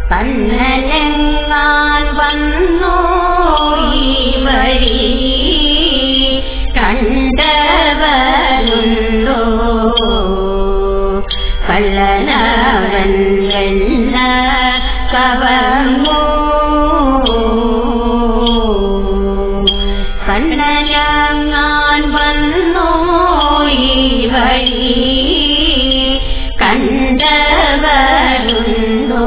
കണ്ണനെങ്ങാൻ വന്നോ ഈ വഴി കണ്ടവരുണ്ടോ കള്ളനവൻ വെണ്ണ കവർന്നു കണ്ണനങ്ങാൻ വന്നോ ഈ വഴി കണ്ടവരുണ്ടോ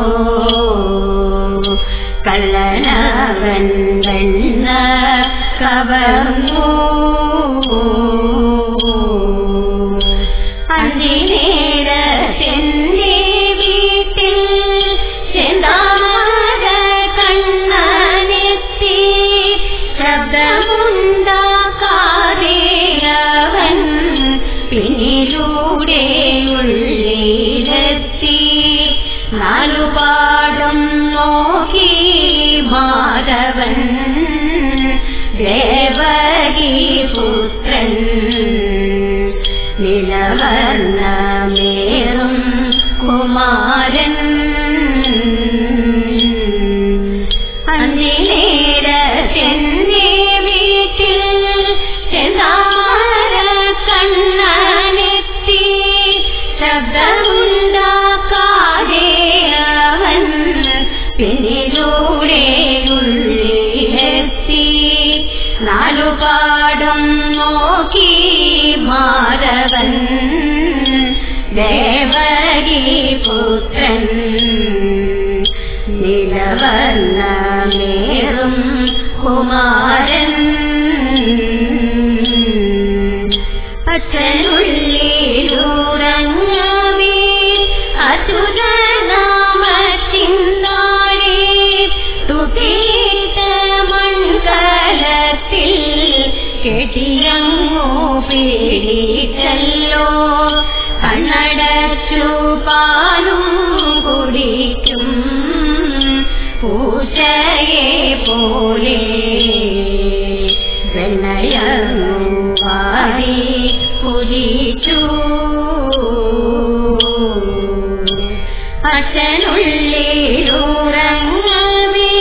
കള്ളനവൻ വെണ്ണ കവർന്നു അന്തിനേരത്തെന്റെ വീട്ടിൽ ചെന്താമര കണ്ണനെത്തി ശബ്ദമുണ്ടാക്കാതെ അവൻ പിന്നിലൂടെ ഉള്ളിലെത്തി നാലുപാടും നോക്കി മാധവൻ ദേവകി പുത്രൻ നിലവർണ്ണമേറും കുമാരൻ അന്നിലേരത്തെന്റെ വീട്ടിൽ ചെന്താമര കണ്ണനെത്തി ശബ്ദമുണ്ടാക്കാതെ അവൻ പിന്നിലൂടെ ഉള്ളിലെത്തി നാലുപാടും നോക്കി മാധവൻ ദേവകി പുത്രൻ നിലവർണ്ണമേറും കുമാരൻ അച്ഛനുള്ളിലുറങ്ങവേ അസുരനാമത്തിന്താഴെ തുതീത മൺകലത്തിൽ കെട്ടിയങ്ങോ പിടിച്ചല്ലോ കണ്ണടച്ചു പാലും കുടിക്കും പൂച്ചയെ പോലെ വെണ്ണയങ്ങു വാടി കുതിച്ചു അച്ഛനുള്ളിലുറങ്ങവേ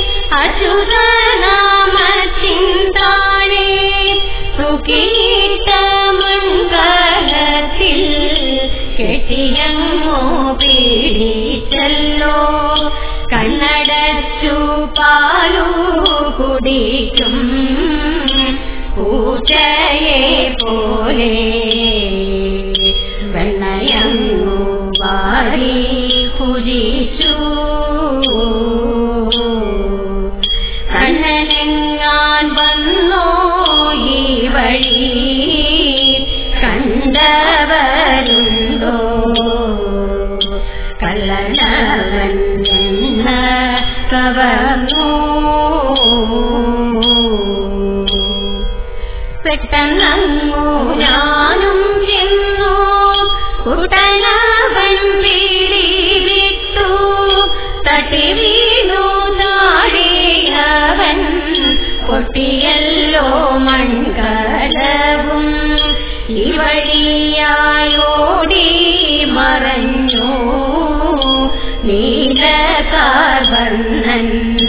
അച്യുതനാമത്തിന്താഴെ തുകിട്ട മൺകലത്തിൽ കെട്ടിയങ്ങോ പിടിച്ചല്ലോ കണ്ണടച്ചു പാലു കുടിക്കും പൂച്ചയെ പോലെ വെണ്ണയങ്ങു വാടി കുതിച്ചു കണ്ണനെങ്ങാൻ വന്നോ ഈ വഴി കണ്ടവരുണ്ടോ കള്ളനവൻ എന്ന കവർന്നു പെട്ടെന്നങ്ങു ഞാനും ചെന്നു കുട്ടനവൻ പിടി വിട്ടു തട്ടി വീണു താഴെയവൻ പൊട്ടിയല്ലോ മൺകലവും ഈ വഴിയായോടി മറഞ്ഞു നീലകാർവർണ്ണൻ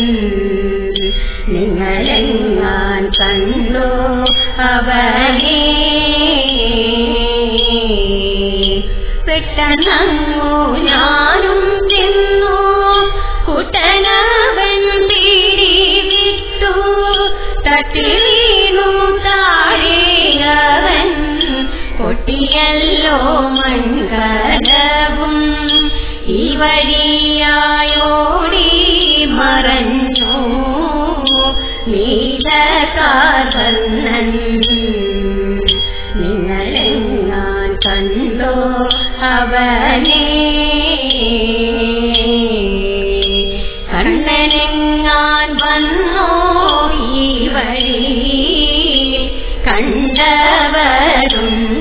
നിങ്ങളെങ്ങാൻ കണ്ടു അവനെ പെട്ടെന്നങ്ങു ഞാനും ചെന്നു കുട്ടനവൻ പിടി വിട്ടു തട്ടി വീണു താഴെയവൻ പൊട്ടിയല്ലോ മൺകലവും ഈ വഴിയായോടി മറഞ്ഞു നീലകാർവർണ്ണൻ നിങ്ങളെങ്ങാൻ കണ്ടോ അവനെ കണ്ണനെങ്ങാൻ വന്നോ ഈ വഴി കണ്ടവരുണ്ടോ